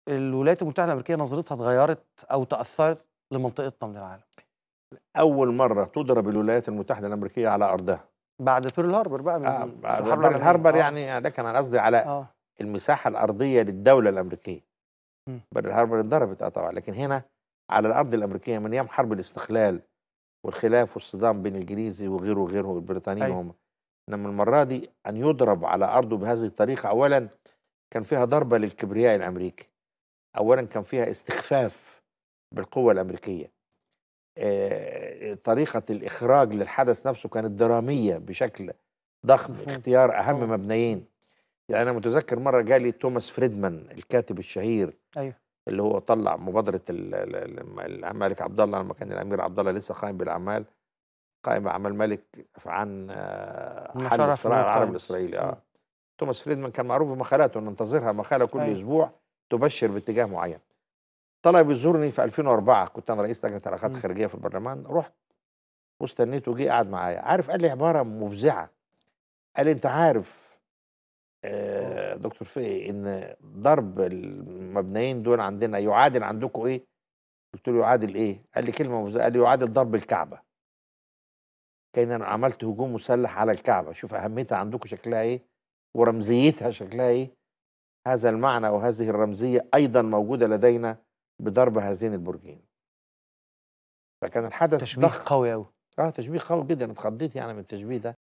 الولايات المتحدة الأمريكية نظرتها اتغيّرت أو تأثّرت لمنطقتنا من العالم؟ أول مرّة تُضرب الولايات المتحدة الأمريكية على أرضها. بعد pearl harbor بقى من آه، في بعد الحرب pearl العالمية harbor آه. يعني لكن أنا قصدي على آه. المساحة الأرضية للدولة الأمريكية. إمم. pearl harbor اتضربت آه طبعًا، لكن هنا على الأرض الأمريكية من أيام حرب الاستقلال والخلاف والصدام بين الإنجليزي وغيره، وغيره والبريطانيين أيوه. وهم. إنما المرّة دي أن يُضرب على أرضه بهذه الطريقة، أولًا كان فيها ضربة للكبرياء الأمريكي. أولًا كان فيها استخفاف بالقوة الأمريكية. آآ طريقة الإخراج للحدث نفسه كانت درامية بشكل ضخم، مفهوم. اختيار أهم طبعًا. مبنيين. يعني أنا متذكر مرّة جالي توماس فريدمان الكاتب الشهير أيوه. اللي هو طلّع مبادرة ال ال ال الملك عبد الله لمّا كان الأمير عبد الله لسه قايم بالأعمال، قائم بأعمال ملك عن حل المشارع في الصراع العربي القدس. الإسرائيلي إمم. آه. توماس فريدمان كان معروف بمقالاته ننتظرها مقالة كل أيوه. أسبوع تبشر باتجاه معيّن. طلب يزورني في 2004 كنت أنا رئيس لجنة العلاقات إمم. الخارجية في البرلمان، رُحت واستنيته وجه قعد معايا، عارف قال لي عبارة مفزعة، قال لي: "أنت عارف آآ دكتور فقي إن ضرب المبنيين دول عندنا يعادل عندكم إيه؟" قُلت له: "يعادل إيه؟" قال لي كلمة مفزعة، قال لي: "يعادل ضرب الكعبة." كأن أنا عملت هجوم مسلح على الكعبة، شوف أهميتها عندكم شكلها إيه، ورمزيتها شكلها إيه. هذا المعنى وهذه الرمزية أيضًا موجودة لدينا بضرب هذين البرجين. فكان الحدث تشبيه ضخم. قوي أوي. آه، تشبيه قوي جدًا، اتخضيت يعني من التشبيه ده.